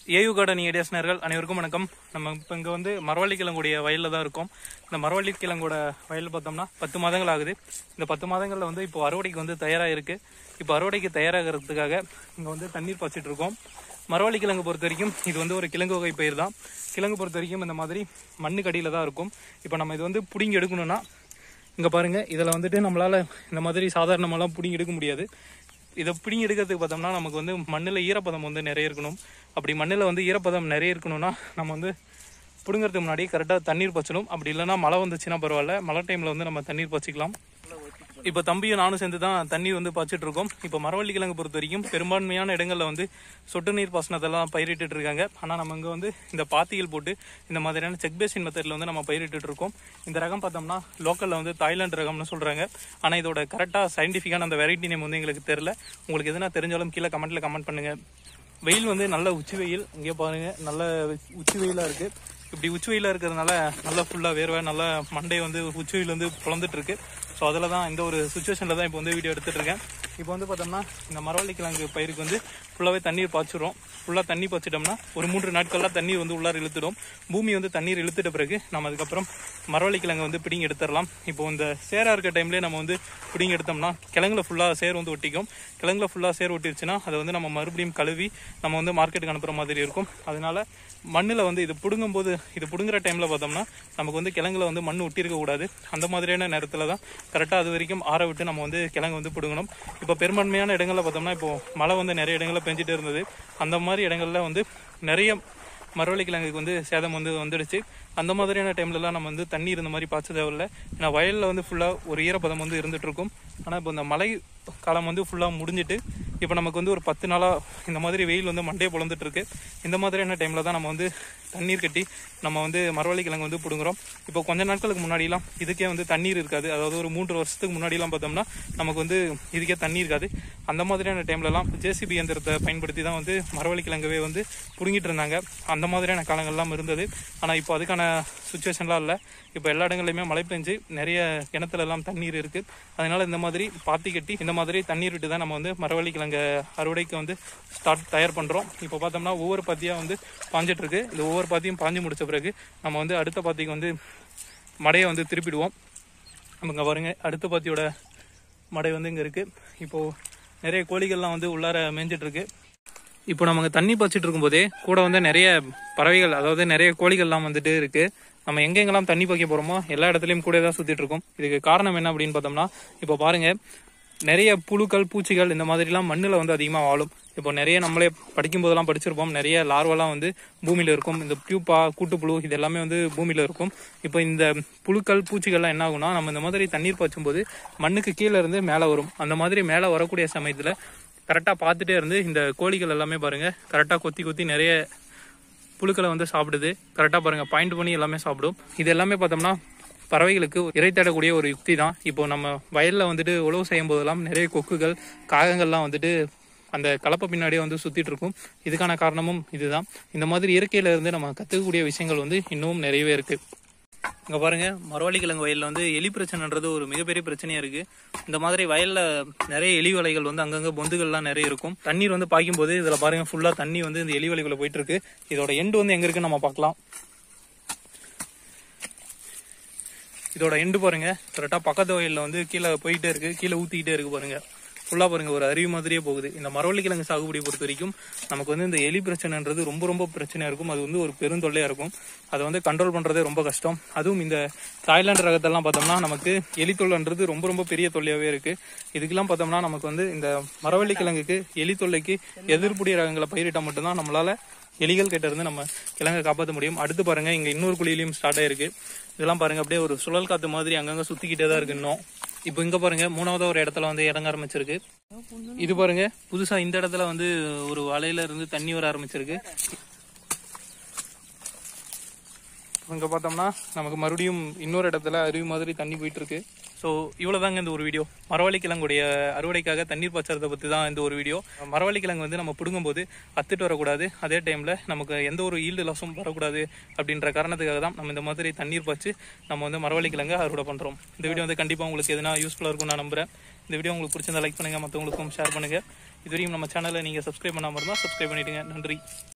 AU garden ஏடியாஸ்னர்கள் அனைவருக்கும் வணக்கம் நம்ம இப்போ இங்கே வந்து மரவள்ளி கிழங்குடைய வயலில் தான் இருக்கோம் இந்த மரவள்ளி கிழங்கோட வயல் பார்த்தோம்னா பத்து மாதங்கள் ஆகுது இந்த பத்து மாதங்களில் வந்து இப்போ அறுவடைக்கு வந்து தயாராக இருக்கு இப்போ அறுவடைக்கு தயாராகிறதுக்காக இங்கே வந்து தண்ணீர் பாய்ச்சிட்டு இருக்கோம் மரவள்ளி கிழங்கு பொறுத்த வரைக்கும் இது வந்து ஒரு கிழங்கு வகை பயிர் தான் கிழங்கு பொறுத்த வரைக்கும் இந்த மாதிரி மண்ணுக்கு அடியில் தான் இருக்கும் இப்போ நம்ம இது வந்து பிடுங்கி எடுக்கணும்னா இங்கே பாருங்க இதில் வந்துட்டு நம்மளால் இந்த மாதிரி சாதாரணமாலாம் பிடிங்கி எடுக்க முடியாது இதை பிடிங்கி எடுக்கிறதுக்கு பார்த்தோம்னா நமக்கு வந்து மண்ணில் ஈரப்பதம் வந்து நிறைய இருக்கணும் அப்படி மண்ணில் வந்து ஈரப்பதம் நிறைய இருக்கணும்னா நம்ம வந்து பிடுங்கிறதுக்கு முன்னாடி கரெக்டாக தண்ணீர் பச்சணும் அப்படி இல்லைன்னா மழை வந்துச்சுன்னா பரவாயில்ல மழை டைமில் வந்து நம்ம தண்ணீர் பச்சிக்கலாம் இப்போ தம்பியும் நானும் சேர்ந்து தான் தண்ணி வந்து பாய்ச்சிட்டு இருக்கோம் இப்போ மரவள்ளி கிழங்கு பொறுத்த வரைக்கும் பெரும்பான்மையான இடங்களில் வந்து சொட்டு நீர் பாசனத்தெல்லாம் பயிரிட்டு இருக்காங்க ஆனால் நம்ம இங்கே வந்து இந்த பாத்திகள் போட்டு இந்த மாதிரியான செக் பேசின் மெத்தடில் வந்து நம்ம பயிரிட்டு இருக்கோம் இந்த ரகம் பார்த்தோம்னா லோக்கலில் வந்து தாய்லாந்து ரகம்னு சொல்கிறாங்க ஆனால் இதோட கரெக்டாக சயின்டிஃபிக்கான அந்த வெரைட்டி நேம் வந்து எங்களுக்கு தெரில உங்களுக்கு எதுனா தெரிஞ்சாலும் கீழே கமெண்ட்டில் கமெண்ட் பண்ணுங்கள் வெயில் வந்து நல்ல உச்சி வெயில் இங்கே பாருங்க நல்ல உச்சி வெயிலாக இருக்கு இப்படி உச்சி வெயிலாக இருக்கிறதுனால நல்லா ஃபுல்லாக வேர்வை நல்லா மண்டே வந்து உச்சி வெயில் வந்து பிளந்துட்டு இருக்கு ஸோ அதில் தான் இந்த ஒரு சுச்சுவேஷனில் தான் இப்போ வந்து வீடியோ எடுத்துட்டு இருக்கேன் இப்போ வந்து பார்த்தோம்னா இந்த மரவள்ளி கிழங்கு பயிருக்கு வந்து ஃபுல்லாகவே தண்ணீர் பாய்ச்சிரும் ஃபுல்லாக தண்ணி பாய்ச்சிட்டோம்னா ஒரு மூன்று நாட்கள்லாம் தண்ணீர் வந்து உள்ளார இழுத்துடும் பூமி வந்து தண்ணீர் இழுத்துட்ட பிறகு நம்ம அதுக்கப்புறம் மரவள்ளி கிழங்கு வந்து பிடிங்கி எடுத்துடலாம் இப்போ இந்த சேராக இருக்க டைம்லேயே நம்ம வந்து பிடிங்கி எடுத்தோம்னா கிழங்குல ஃபுல்லாக சேர் வந்து ஒட்டிக்கும் கிழங்குல ஃபுல்லாக சேர் ஒட்டிருச்சுன்னா அதை வந்து நம்ம மறுபடியும் கழுவி நம்ம வந்து மார்க்கெட்டுக்கு அனுப்புகிற மாதிரி இருக்கும் அதனால மண்ணில் வந்து இது பிடுங்கும் போது இது பிடுங்குற டைமில் பார்த்தோம்னா நமக்கு வந்து கிழங்குல வந்து மண் ஒட்டியிருக்க கூடாது அந்த மாதிரியான நேரத்தில் தான் கரெக்டாக அது வரைக்கும் ஆற விட்டு நம்ம வந்து கிழங்கு வந்து பிடுங்கணும் இப்போ பெரும்பான்மையான இடங்களில் பார்த்தோம்னா இப்போ மழை வந்து நிறைய இடங்களில் பெஞ்சிட்டு இருந்தது அந்த மாதிரி இடங்கள்ல வந்து நிறைய மரவள்ளி கிழங்குக்கு வந்து சேதம் வந்து வந்துடுச்சு அந்த மாதிரியான டைம்லலாம் நம்ம வந்து தண்ணி இருந்த மாதிரி பாய்ச்ச தேவையில்ல ஏன்னா வயலில் வந்து ஃபுல்லாக ஒரு ஈரப்பதம் வந்து இருந்துட்டு இருக்கும் ஆனால் இப்போ இந்த மழை காலம் வந்து ஃபுல்லாக முடிஞ்சிட்டு இப்போ நமக்கு வந்து ஒரு பத்து நாளாக இந்த மாதிரி வெயில் வந்து மண்டையை பொழந்துட்டு இருக்கு இந்த மாதிரியான டைமில் தான் நம்ம வந்து தண்ணீர் கட்டி நம்ம வந்து மரவள்ளி கிழங்கு வந்து பிடுங்குறோம் இப்போ கொஞ்ச நாட்களுக்கு முன்னாடிலாம் இதுக்கே வந்து தண்ணீர் இருக்காது அதாவது ஒரு மூன்று வருஷத்துக்கு முன்னாடிலாம் பார்த்தோம்னா நமக்கு வந்து இதுக்கே தண்ணி இருக்காது அந்த மாதிரியான டைம்லலாம் ஜேசிபி இயந்திரத்தை பயன்படுத்தி தான் வந்து மரவள்ளி கிழங்கவே வந்து பிடுங்கிட்டு இருந்தாங்க அந்த மாதிரியான காலங்கள்லாம் இருந்தது ஆனால் இப்போ அதுக்கான சுச்சுவேஷன்லாம் இல்லை இப்போ எல்லா இடங்கள்லையுமே மழை பெஞ்சு நிறைய கிணத்துல எல்லாம் தண்ணீர் இருக்கு அதனால இந்த மாதிரி பாத்தி கட்டி இந்த மாதிரி தண்ணீர் விட்டு தான் நம்ம வந்து மரவள்ளி கிழங்க அறுவடைக்கு வந்து ஸ்டார்ட் தயார் பண்றோம் இப்போ பார்த்தோம்னா ஒவ்வொரு பாத்தியா வந்து பாஞ்சிட்டு இருக்கு இந்த ஒவ்வொரு பாத்தியும் பாஞ்சு முடிச்ச பிறகு நம்ம வந்து அடுத்த பாத்திக்கு வந்து மடையை வந்து திருப்பிடுவோம் நமக்கு பாருங்க அடுத்த பாத்தியோட மடை வந்து இங்க இருக்கு இப்போ நிறைய கோழிகள்லாம் வந்து உள்ளார மேய்ஞ்சிட்டு இருக்கு இப்போ நமக்கு தண்ணி பாய்ச்சிட்டு இருக்கும்போதே கூட வந்து நிறைய பறவைகள் அதாவது நிறைய கோழிகள்லாம் வந்துட்டு இருக்கு நம்ம எங்கெங்கெல்லாம் தண்ணி பாய்க்க போறோமோ எல்லா இடத்துலயும் கூட தான் சுத்திட்டு இருக்கோம் இதுக்கு காரணம் என்ன அப்படின்னு பார்த்தோம்னா இப்போ பாருங்க நிறைய புழுக்கள் பூச்சிகள் இந்த மாதிரிலாம் மண்ணில் வந்து அதிகமாக வாழும் இப்போ நிறைய நம்மளே படிக்கும் போதெல்லாம் படிச்சிருப்போம் நிறைய லார்வெல்லாம் வந்து பூமியில இருக்கும் இந்த பியூப்பா கூட்டுப்புழு இது எல்லாமே வந்து பூமியில இருக்கும் இப்போ இந்த புழுக்கள் பூச்சிகள்லாம் என்ன ஆகும்னா நம்ம இந்த மாதிரி தண்ணீர் பாய்ச்சும் போது மண்ணுக்கு கீழே இருந்து மேலே வரும் அந்த மாதிரி மேலே வரக்கூடிய சமயத்தில் கரெக்டாக பார்த்துட்டே இருந்து இந்த கோழிகள் எல்லாமே பாருங்க கரெக்டாக கொத்தி கொத்தி நிறைய புழுக்களை வந்து சாப்பிடுது கரெக்டாக பாருங்க பாயிண்ட் பண்ணி எல்லாமே சாப்பிடும் இது எல்லாமே பார்த்தோம்னா பறவைகளுக்கு இறை தேடக்கூடிய ஒரு யுக்தி தான் இப்போ நம்ம வயலில் வந்துட்டு உழவு செய்யும் போதெல்லாம் நிறைய கொக்குகள் காகங்கள்லாம் வந்துட்டு அந்த கலப்பை பின்னாடியே வந்து சுத்திட்டு இருக்கும் இதுக்கான காரணமும் இதுதான் இந்த மாதிரி இயற்கையில இருந்து நம்ம கத்துக்கக்கூடிய விஷயங்கள் வந்து இன்னும் நிறையவே இருக்கு இங்க பாருங்க மரவள்ளி கிழங்கு வயல்ல வந்து எலி பிரச்சனைன்றது ஒரு மிகப்பெரிய பிரச்சனையா இருக்கு இந்த மாதிரி வயல்ல நிறைய எலி வலைகள் வந்து அங்கங்க பொந்துகள்லாம் நிறைய இருக்கும் தண்ணீர் வந்து பாய்க்கும் போது இதுல பாருங்க ஃபுல்லா தண்ணி வந்து இந்த எலி வலைக்குள்ள போயிட்டு இருக்கு இதோட எண்டு வந்து எங்க இருக்குன்னு நம்ம பார்க்கலாம் இதோட எண்டு பாருங்க கரெக்டா பக்கத்து வயல்ல வந்து கீழே போயிட்டே இருக்கு கீழே ஊத்திக்கிட்டே இருக்கு பாருங்க ஃபுல்லா பாருங்க ஒரு அருவி மாதிரியே போகுது இந்த மரவள்ளி கிழங்கு சாகுபடி பொறுத்த வரைக்கும் நமக்கு வந்து இந்த எலி பிரச்சனைன்றது ரொம்ப ரொம்ப பிரச்சனையா இருக்கும் அது வந்து ஒரு பெருந்தொல்லையா இருக்கும் அதை வந்து கண்ட்ரோல் பண்றதே ரொம்ப கஷ்டம் அதுவும் இந்த தாய்லாந்து ரகத்தெல்லாம் பார்த்தோம்னா நமக்கு எலி தொல்லைன்றது ரொம்ப ரொம்ப பெரிய தொல்லையாவே இருக்கு இதுக்கெல்லாம் பார்த்தோம்னா நமக்கு வந்து இந்த மரவள்ளி கிழங்குக்கு எலி தொல்லைக்கு எதிர்ப்புடைய ரகங்களை பயிரிட்டா மட்டும்தான் நம்மளால எலிகள் கிட்ட இருந்து நம்ம கிழங்கை காப்பாற்ற முடியும் அடுத்து பாருங்க இங்க இன்னொரு குழியிலையும் ஸ்டார்ட் ஆயிருக்கு இதெல்லாம் பாருங்க அப்படியே ஒரு சுழல் காத்து மாதிரி அங்கங்க சுத்திக்கிட்டே தான் இருக்கு இன்னும் இப்போ இங்க பாருங்க மூணாவது ஒரு இடத்துல வந்து இறங்க ஆரம்பிச்சிருக்கு இது பாருங்க புதுசா இந்த இடத்துல வந்து ஒரு வலையில இருந்து தண்ணி வர ஆரம்பிச்சிருக்கு இங்க பார்த்தோம்னா நமக்கு மறுபடியும் இன்னொரு இடத்துல அருவி மாதிரி தண்ணி போயிட்டு இருக்கு ஸோ இவ்வளவுதாங்க இந்த ஒரு வீடியோ மரவள்ளி கிழங்குடைய அறுவடைக்காக தண்ணீர் பாய்ச்சறதை பற்றி தான் இந்த ஒரு வீடியோ மரவள்ளி கிழங்கு வந்து நம்ம பிடுங்கும்போது அத்துட்டு வரக்கூடாது அதே டைமில் நமக்கு எந்த ஒரு ஈல்டு லாஸும் வரக்கூடாது அப்படின்ற காரணத்துக்காக தான் நம்ம இந்த மாதிரி தண்ணீர் பாய்ச்சி நம்ம வந்து மரவள்ளி கிழங்கு அறுவடை பண்ணுறோம் இந்த வீடியோ வந்து கண்டிப்பாக உங்களுக்கு எதுனா யூஸ்ஃபுல்லாக இருக்கும் நான் நம்புறேன் இந்த வீடியோ உங்களுக்கு பிடிச்சிருந்தா லைக் பண்ணுங்க மற்றவங்களுக்கும் ஷேர் பண்ணுங்க இதுவரையும் நம்ம சேனலை நீங்கள் சப்ஸ்கிரைப் பண்ணாமல் இருந்தால் சப்ஸ்கிரைப் பண்ணிடுங்க நன்றி